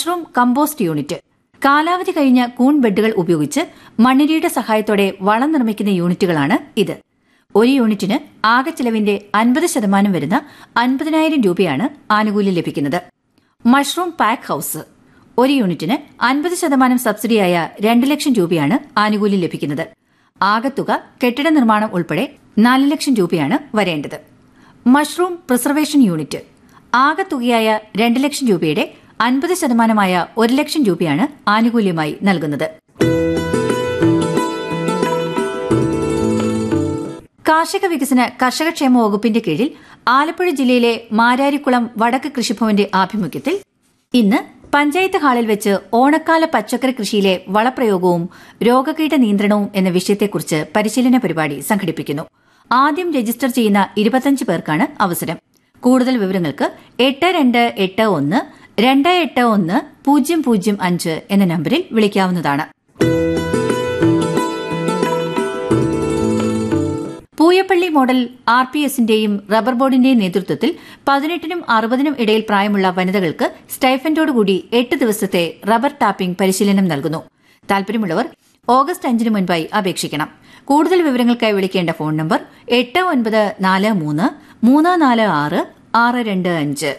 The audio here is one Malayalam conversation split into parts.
മഷ്റൂം കമ്പോസ്റ്റ് യൂണിറ്റ് കാലാവധി കഴിഞ്ഞ കൂൺ ബെഡുകൾ ഉപയോഗിച്ച് മണ്ണിരയുടെ സഹായത്തോടെ വളം നിർമ്മിക്കുന്ന യൂണിറ്റുകളാണ് ഇത് ഒരു യൂണിറ്റിന് ആകെ ചെലവിന്റെ അൻപത് ശതമാനം വരുന്ന അൻപതിനായിരം രൂപയാണ് ആനുകൂല്യം ലഭിക്കുന്നത് മഷ്റൂം പാക്ക് ഹൌസ് ഒരു യൂണിറ്റിന് അൻപത് ശതമാനം സബ്സിഡിയായ രണ്ട് ലക്ഷം രൂപയാണ് ആനുകൂല്യം ലഭിക്കുന്നത് ആകത്തുക കെട്ടിട നിർമ്മാണം ഉൾപ്പെടെ നാല് ലക്ഷം രൂപയാണ് വരേണ്ടത് മഷ്റൂം പ്രിസർവേഷൻ യൂണിറ്റ് ആകത്തുകയായ രണ്ട് ലക്ഷം രൂപയുടെ അൻപത് ശതമാനമായ ഒരു ലക്ഷം രൂപയാണ് ആനുകൂല്യമായി നൽകുന്നത് കാർഷിക വികസന കർഷകക്ഷേമ വകുപ്പിന്റെ കീഴിൽ ആലപ്പുഴ ജില്ലയിലെ മാരാരിക്കുളം വടക്ക് കൃഷിഭവന്റെ ആഭിമുഖ്യത്തിൽ ഇന്ന് പഞ്ചായത്ത് ഹാളിൽ വെച്ച് ഓണക്കാല പച്ചക്കറി കൃഷിയിലെ വളപ്രയോഗവും രോഗകീട നിയന്ത്രണവും എന്ന വിഷയത്തെക്കുറിച്ച് പരിശീലന പരിപാടി സംഘടിപ്പിക്കുന്നു ആദ്യം രജിസ്റ്റർ ചെയ്യുന്ന ഇരുപത്തഞ്ച് പേർക്കാണ് അവസരം കൂടുതൽ വിവരങ്ങൾക്ക് എട്ട് രണ്ട് എട്ട് ഒന്ന് രണ്ട് എട്ട് ഒന്ന് പൂജ്യം പൂജ്യം അഞ്ച് എന്ന നമ്പറിൽ വിളിക്കാവുന്നതാണ് പൂയപ്പള്ളി മോഡൽ ആർ പി എസിന്റെയും റബ്ബർ ബോർഡിന്റെയും നേതൃത്വത്തിൽ പതിനെട്ടിനും അറുപതിനും ഇടയിൽ പ്രായമുള്ള വനിതകൾക്ക് സ്റ്റൈഫൻഡോടുകൂടി എട്ട് ദിവസത്തെ റബ്ബർ ടാപ്പിംഗ് പരിശീലനം നൽകുന്നു താൽപര്യമുള്ളവർ ഓഗസ്റ്റ് അഞ്ചിന് മുൻപായി അപേക്ഷിക്കണം കൂടുതൽ വിവരങ്ങൾക്കായി വിളിക്കേണ്ട ഫോൺ നമ്പർ എട്ട് ഒൻപത് നാല് മൂന്ന് മൂന്ന് നാല് ആറ് ആറ് രണ്ട് അഞ്ച്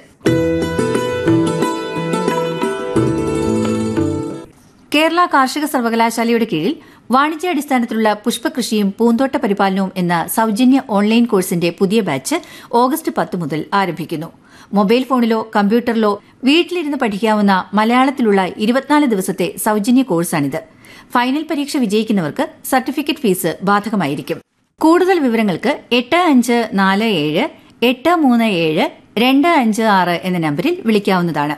കേരള കാർഷിക സർവകലാശാലയുടെ കീഴിൽ വാണിജ്യാടിസ്ഥാനത്തിലുള്ള പുഷ്പകൃഷിയും പൂന്തോട്ട പരിപാലനവും എന്ന സൌജന്യ ഓൺലൈൻ കോഴ്സിന്റെ പുതിയ ബാച്ച് ഓഗസ്റ്റ് പത്ത് മുതൽ ആരംഭിക്കുന്നു മൊബൈൽ ഫോണിലോ കമ്പ്യൂട്ടറിലോ വീട്ടിലിരുന്ന് പഠിക്കാവുന്ന മലയാളത്തിലുള്ള ഇരുപത്തിനാല് ദിവസത്തെ സൌജന്യ കോഴ്സാണിത് ഫൈനൽ പരീക്ഷ വിജയിക്കുന്നവർക്ക് സർട്ടിഫിക്കറ്റ് ഫീസ് ബാധകമായിരിക്കും കൂടുതൽ വിവരങ്ങൾക്ക് എട്ട് അഞ്ച് നാല് ഏഴ് എട്ട് മൂന്ന് ഏഴ് രണ്ട് അഞ്ച് ആറ് എന്ന നമ്പറിൽ വിളിക്കാവുന്നതാണ്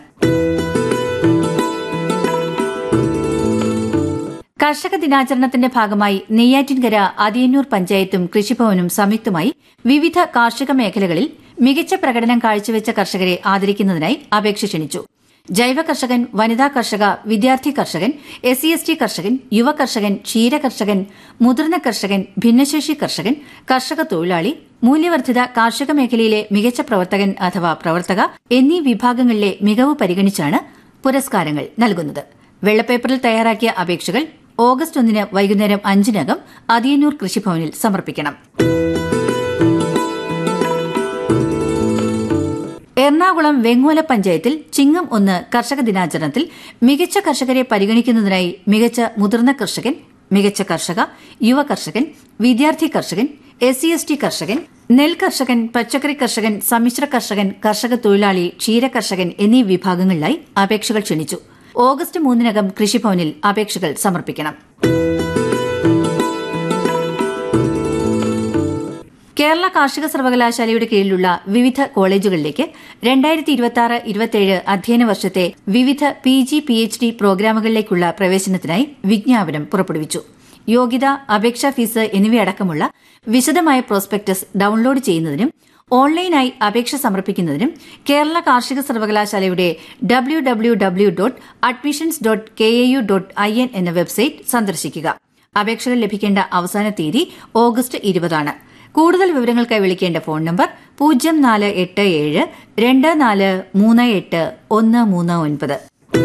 കർഷക ദിനാചരണത്തിന്റെ ഭാഗമായി നെയ്യാറ്റിൻകര അതിയന്നൂർ പഞ്ചായത്തും കൃഷിഭവനും സംയുക്തമായി വിവിധ കാർഷിക മേഖലകളിൽ മികച്ച പ്രകടനം കാഴ്ചവെച്ച കർഷകരെ ആദരിക്കുന്നതിനായി അപേക്ഷ ക്ഷണിച്ചു ജൈവ കർഷകൻ വനിതാ കർഷക വിദ്യാർത്ഥി കർഷകൻ എസ് സി എസ് ടി കർഷകൻ യുവ കർഷകൻ ക്ഷീര കർഷകൻ മുതിർന്ന കർഷകൻ ഭിന്നശേഷി കർഷകൻ കർഷക തൊഴിലാളി മൂല്യവർദ്ധിത കാർഷിക മേഖലയിലെ മികച്ച പ്രവർത്തകൻ അഥവാ പ്രവർത്തക എന്നീ വിഭാഗങ്ങളിലെ മികവ് പരിഗണിച്ചാണ് പുരസ്കാരങ്ങൾ നൽകുന്നത് വെള്ളപ്പേപ്പറിൽ തയ്യാറാക്കിയ അപേക്ഷകൾ ഓഗസ്റ്റ് ഒന്നിന് വൈകുന്നേരം അഞ്ചിനകം അതിയന്നൂർ കൃഷിഭവനിൽ സമർപ്പിക്കണം എറണാകുളം വെങ്ങോല പഞ്ചായത്തിൽ ചിങ്ങം ഒന്ന് കർഷക ദിനാചരണത്തിൽ മികച്ച കർഷകരെ പരിഗണിക്കുന്നതിനായി മികച്ച മുതിർന്ന കർഷകൻ മികച്ച കർഷക യുവ കർഷകൻ വിദ്യാർത്ഥി കർഷകൻ എസ് സി എസ് ടി കർഷകൻ നെൽ കർഷകൻ പച്ചക്കറി കർഷകൻ സമ്മിശ്ര കർഷകൻ കർഷക തൊഴിലാളി ക്ഷീര കർഷകൻ എന്നീ വിഭാഗങ്ങളിലായി അപേക്ഷകൾ ക്ഷണിച്ചു ഓഗസ്റ്റ് മൂന്നിനകം കൃഷിഭവനിൽ അപേക്ഷകൾ സമർപ്പിക്കണം കേരള കാർഷിക സർവകലാശാലയുടെ കീഴിലുള്ള വിവിധ കോളേജുകളിലേക്ക് രണ്ടായിരത്തി ഇരുപത്തി ആറ് ഇരുപത്തിയേഴ് അധ്യയന വർഷത്തെ വിവിധ P G P H D പ്രോഗ്രാമുകളിലേക്കുള്ള പ്രവേശനത്തിനായി വിജ്ഞാപനം പുറപ്പെടുവിച്ചു യോഗ്യത അപേക്ഷാ ഫീസ് എന്നിവയടക്കമുള്ള വിശദമായ പ്രോസ്പെക്ടസ് ഡൌൺലോഡ് ചെയ്യുന്നതിനും ഓൺലൈനായി അപേക്ഷ സമർപ്പിക്കുന്നതിനും കേരള കാർഷിക സർവകലാശാലയുടെ W W W dot admissions dot K A U dot I N എന്ന വെബ്സൈറ്റ് സന്ദർശിക്കുക അപേക്ഷകൾ ലഭിക്കേണ്ട അവസാന തീയതി ഓഗസ്റ്റ് ഇരുപതാണ് കൂടുതൽ വിവരങ്ങൾക്കായി വിളിക്കേണ്ട ഫോൺ നമ്പർ പൂജ്യം നാല് എട്ട് ഏഴ് രണ്ട് നാല് മൂന്ന് എട്ട് ഒന്ന് മൂന്ന് ഒൻപത്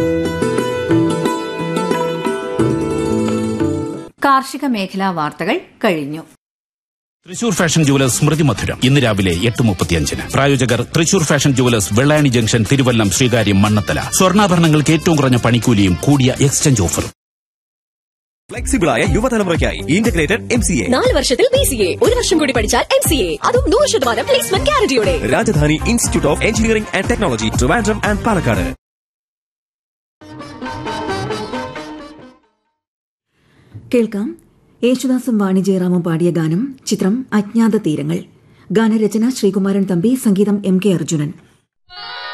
കാർഷിക മേഖലാ വാർത്തകൾ കഴിഞ്ഞു തൃശൂർ ഫാഷൻ ജുവലേഴ്സ് സ്മൃതി മധുരം ഇന്ന് രാവിലെ എട്ട് മുപ്പത്തിയഞ്ചിന് പ്രായോജകർ Thrissur fashion jewellers Vellayani junction Thiruvallam Sreekaryam Mannanthala സ്വർണ്ണാഭരണങ്ങൾക്ക് ഏറ്റവും കുറഞ്ഞ പണിക്കൂലിയും കൂടിയ എക്സ്ചേഞ്ച് ഓഫറും ഫ്ലെക്സിബിളായ യുവതലമുറയ്ക്കായി ഇന്റഗ്രേറ്റഡ് എം സി എ നാല് വർഷത്തിൽ ബി സി എ ഒരു വർഷം കൂടി പഠിച്ചാൽ എം സി എ അതും നൂറ് ശതമാനം പ്ലേസ്മെന്റ് ഗ്യാരണ്ടിയോടെ Rajadhani institute of engineering and technology Trivandrum and Palakkad കേൾക്കാം യേശുദാസും വാണി ജയറാമും പാടിയ ഗാനം ചിത്രം അജ്ഞാത തീരങ്ങൾ ഗാനരചന ശ്രീകുമാരൻ തമ്പി സംഗീതം എം കെ അർജുനൻ